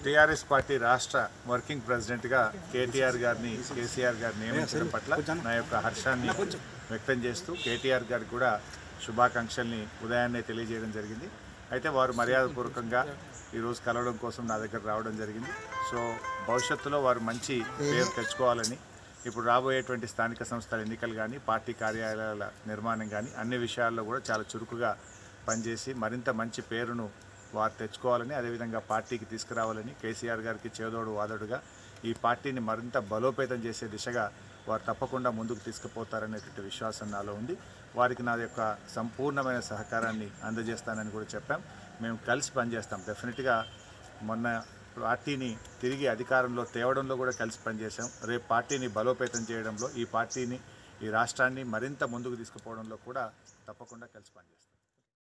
TRS party రాష్ట్ర working ప్రెసిడెంట్గా కేటీఆర్ గారిని కేసీఆర్ గారిని నియమించడం పట్ల నా యొక్క హర్షాన్ని వ్యక్తం చేస్తూ కేటీఆర్ గారికి కూడా శుభాకాంక్షల్ని ఉదయాన్నే తెలియజేయడం జరిగింది అయితే వారు మర్యాదపూర్వకంగా ఈరోజు కలవడం కోసం నా దగ్గర రావడం జరిగింది సో భవిష్యత్తులో వారు మంచి పేరు తెచ్చుకోవాలని ఇప్పుడు రాబోయేటువంటి స్థానిక సంస్థల ఎన్నికలు కానీ పార్టీ కార్యాలయాల నిర్మాణం కానీ అన్ని విషయాల్లో కూడా చాలా చురుకుగా పనిచేసి మరింత మంచి పేరును వారు తెచ్చుకోవాలని అదేవిధంగా పార్టీకి తీసుకురావాలని కేసీఆర్ గారికి చేదోడు వాదోడుగా ఈ పార్టీని మరింత బలోపేతం చేసే దిశగా వారు తప్పకుండా ముందుకు తీసుకుపోతారనేటువంటి విశ్వాసం నాలో ఉంది వారికి నా యొక్క సంపూర్ణమైన సహకారాన్ని అందజేస్తానని కూడా చెప్పాం మేము కలిసి పనిచేస్తాం డెఫినెట్గా మొన్న పార్టీని తిరిగి అధికారంలో తేవడంలో కూడా కలిసి పనిచేశాం రేపు పార్టీని బలోపేతం చేయడంలో ఈ పార్టీని ఈ రాష్ట్రాన్ని మరింత ముందుకు తీసుకుపోవడంలో కూడా తప్పకుండా కలిసి పనిచేస్తాం